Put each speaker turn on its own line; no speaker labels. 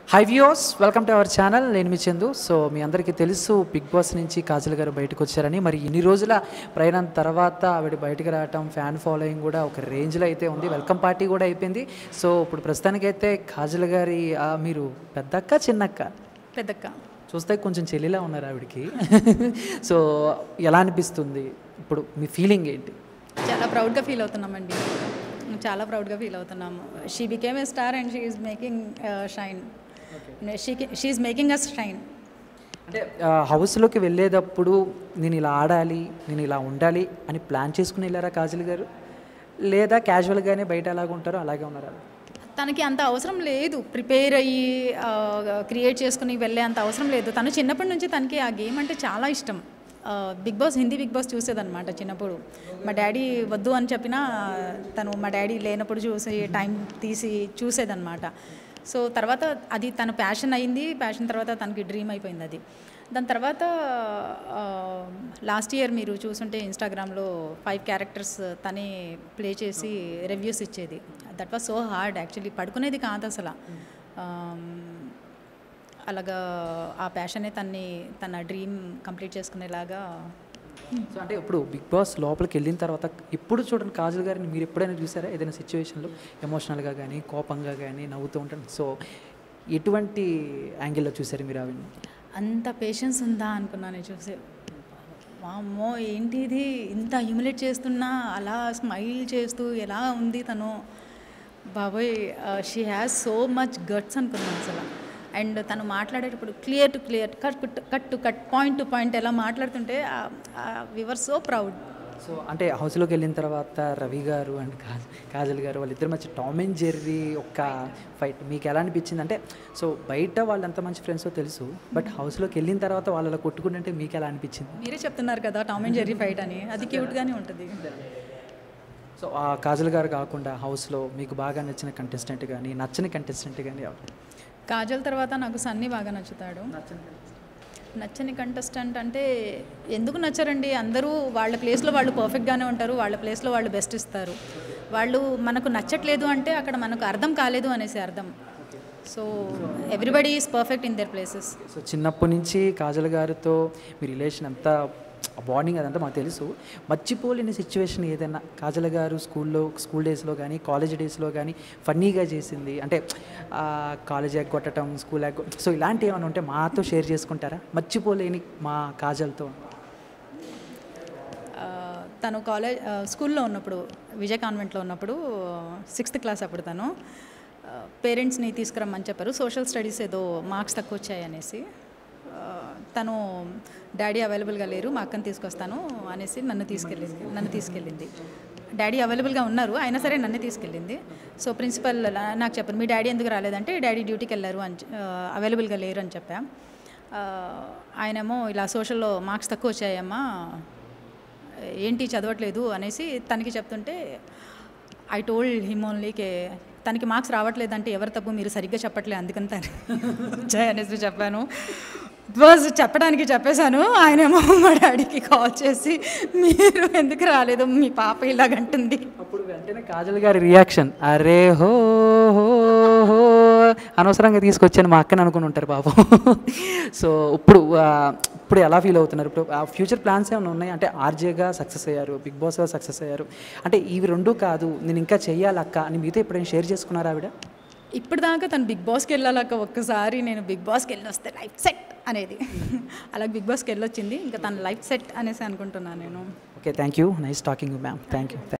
high views welcome to our channel నేను మీ Chandu so మీ అందరికీ తెలుసు బిగ్ బాస్ నుంచి కాజల్ గారు బయటకు వచ్చారని మరి ఇన్ని రోజుల ప్రయాణం తర్వాత ఆవిడ బయటకు రావటం ఫ్యాన్ ఫాలోయింగ్ కూడా ఒక రేంజ్లో అయితే ఉంది వెల్కమ్ పార్టీ కూడా అయిపోయింది సో ఇప్పుడు ప్రస్తుతానికైతే కాజల్ గారి ఆ, మీరు పెద్దక్క చిన్నక్క
పెద్దక్క
చూస్తే కొంచెం చెల్లిలా ఉన్నారు ఆవిడకి సో ఎలా అనిపిస్తుంది ఇప్పుడు మీ ఫీలింగ్ ఏంటి
చాలా ప్రౌడ్గా ఫీల్ అవుతున్నామండి చాలా ప్రౌడ్గా ఫీల్ అవుతున్నాము she became a star and she is making shine she she is making us shine
అంటే ఆ, హౌస్లోకి వెళ్ళేటప్పుడు నేను ఇలా ఆడాలి నేను ఇలా ఉండాలి అని ప్లాన్ చేసుకుని వెళ్ళారా కాజల్ గారు లేదా క్యాజువల్గానే బయట ఎలాగ ఉంటారో అలాగే ఉన్నారా
తనకి అంత అవసరం లేదు ప్రిపేర్ అయ్యి క్రియేట్ చేసుకుని వెళ్ళే అంత అవసరం లేదు తను చిన్నప్పటి నుంచి తనకి ఆ గేమ్ అంటే చాలా ఇష్టం Bigg Boss Hindi Bigg Boss చూసేదన్నమాట చిన్నప్పుడు మా డాడీ వద్దు అని చెప్పినా తను మా డాడీ లేనప్పుడు చూసి టైం తీసి చూసేదన్నమాట సో తర్వాత అది తన ప్యాషన్ అయింది ప్యాషన్ తర్వాత తనకి డ్రీమ్ అయిపోయింది అది దాని తర్వాత లాస్ట్ ఇయర్ మీరు చూసుంటే ఇన్స్టాగ్రామ్లో ఫైవ్ క్యారెక్టర్స్ తనే ప్లే చేసి రివ్యూస్ ఇచ్చేది that was so hard actually పడుకునేది కాదు అసలు Um, అలాగా ఆ ప్యాషనే తన్ని తన డ్రీమ్ కంప్లీట్ చేసుకునేలాగా
సో అంటే ఇప్పుడు బిగ్ బాస్ లోపలికి వెళ్ళిన తర్వాత ఇప్పుడు చూడండి కాజల్ గారిని మీరు ఎప్పుడైనా చూసారా ఏదైనా సిచ్యువేషన్లో ఎమోషనల్గా కానీ కోపంగా కానీ నవ్వుతూ ఉంటాను సో ఎటువంటి యాంగిల్లో చూసారు మీరు ఆవిడని
అంత పేషెన్స్ ఉందా అనుకున్నాను చూసి వామ్మో ఏంటి ఇది ఇంత హ్యూమిలేట్ చేస్తున్నా అలా స్మైల్ చేస్తూ ఎలా ఉంది తను బాబోయ్ she has so much guts అనుకున్నాను అసలు అండ్ తను మాట్లాడేటప్పుడు clear to clear cut cut to cut point to point ఎలా మాట్లాడుతుంటే వివర్ సో ప్రౌడ్
సో అంటే హౌస్లోకి వెళ్ళిన తర్వాత రవి గారు అండ్ కాజ కాజల్ గారు వాళ్ళిద్దరి మధ్య టామ్ అండ్ జెర్రీ ఒక ఫైట్ మీకు ఎలా అనిపించింది అంటే సో బయట వాళ్ళు ఎంత మంచి ఫ్రెండ్సో తెలుసు బట్ హౌస్లోకి వెళ్ళిన తర్వాత వాళ్ళు అలా కొట్టుకుంటుంటే మీకు ఎలా అనిపించింది
మీరే చెప్తున్నారు కదా టామ్ అండ్ జెర్రీ ఫైట్ అని అది క్యూట్గానే ఉంటుంది
సో ఆ కాజల్ గారు కాకుండా హౌస్లో మీకు బాగా నచ్చిన కంటెస్టెంట్ కానీ నచ్చని కంటెస్టెంట్ కానీ ఎవరు
కాజల్ తర్వాత నాకు సన్నీ బాగా నచ్చుతాడు నచ్చని కంటెస్టెంట్ అంటే ఎందుకు నచ్చరండి అందరూ వాళ్ళ ప్లేస్లో వాళ్ళు పర్ఫెక్ట్గానే ఉంటారు వాళ్ళ ప్లేస్లో వాళ్ళు బెస్ట్ ఇస్తారు వాళ్ళు మనకు నచ్చట్లేదు అంటే అక్కడ మనకు అర్థం కాలేదు అనేసి అర్థం so everybody is perfect in their places
so చిన్నప్పటి నుంచి కాజల్ గారితో మీ రిలేషన్ అంతా బాండింగ్ అదంతా మాకు తెలుసు మర్చిపోలేని సిచ్యువేషన్ ఏదైనా కాజల్ గారు స్కూల్లో స్కూల్ డేస్లో కానీ కాలేజ్ డేస్లో కానీ ఫన్నీగా చేసింది అంటే ఆ, కాలేజ్ ఎగ్గొట్టడం స్కూల్ ఎగ్గ సో ఇలాంటివి ఏమైనా ఉంటే మాతో షేర్ చేసుకుంటారా మర్చిపోలేని మా కాజల్తో
ఆ, తను కాలేజ్ ఆ, స్కూల్లో ఉన్నప్పుడు విజయ్ కాన్వెంట్లో ఉన్నప్పుడు సిక్స్త్ క్లాస్ అప్పుడు తను ఆ, పేరెంట్స్ని తీసుకురమ్మని చెప్పారు సోషల్ స్టడీస్ ఏదో మార్క్స్ తక్కువ వచ్చాయి అనేసి ఆ, తను డాడీ అవైలబుల్గా లేరు మా అక్కని తీసుకొస్తాను అనేసి నన్ను తీసుకెళ్ళింది నన్ను తీసుకెళ్ళింది డాడీ అవైలబుల్గా ఉన్నారు అయినా సరే నన్ను తీసుకెళ్ళింది సో ప్రిన్సిపల్ నాకు చెప్పారు మీ డాడీ ఎందుకు రాలేదంటే డాడీ డ్యూటీకి వెళ్ళారు అని చె- ఆ, అవైలబుల్గా లేరు అని చెప్పా ఆ, ఆయనేమో ఇలా సోషల్లో మార్క్స్ తక్కువ వచ్చాయమ్మా ఏంటి చదవట్లేదు అనేసి తనకి చెప్తుంటే ఐ టోల్డ్ హిమ్ ఓన్లీ కే తనకి మార్క్స్ రావట్లేదంటే ఎవరు తప్పు మీరు సరిగ్గా చెప్పట్లేదు అందుకని తను జయ అనేసి చెప్పాను బాస్ చెప్పడానికి చెప్పేశాను ఆయనేమో మా డాడీకి కాల్ చేసి మీరు ఎందుకు రాలేదు మీ పాప ఇలాగంటుంది
అప్పుడు వెంటనే కాజల్ గారి రియాక్షన్ అరే హో హో హో అనవసరంగా తీసుకొచ్చాను మా అక్కని అనుకుని ఉంటారు పాపం సో ఇప్పుడు ఆ, ఇప్పుడు ఎలా ఫీల్ అవుతున్నారు ఇప్పుడు ఆ ఫ్యూచర్ ప్లాన్స్ ఏమైనా ఉన్నాయి అంటే ఆర్జేగా సక్సెస్ అయ్యారు బిగ్ బాస్గా సక్సెస్ అయ్యారు అంటే ఇవి రెండు కాదు నేను ఇంకా చెయ్యాలి అక్క అని మీతో ఎప్పుడైనా షేర్ చేసుకున్నారా ఆవిడ
ఇప్పటిదాకా తను బిగ్ బాస్కి వెళ్ళాలక ఒక్కసారి నేను బిగ్ బాస్కి వెళ్ళి వస్తే లైఫ్ సెట్ అనేది అలాగే బిగ్ బాస్కి వెళ్ళొచ్చింది ఇంకా తన లైఫ్ సెట్ అనేసి అనుకుంటున్నాను నేను
okay thank you nice talking ma'am thank you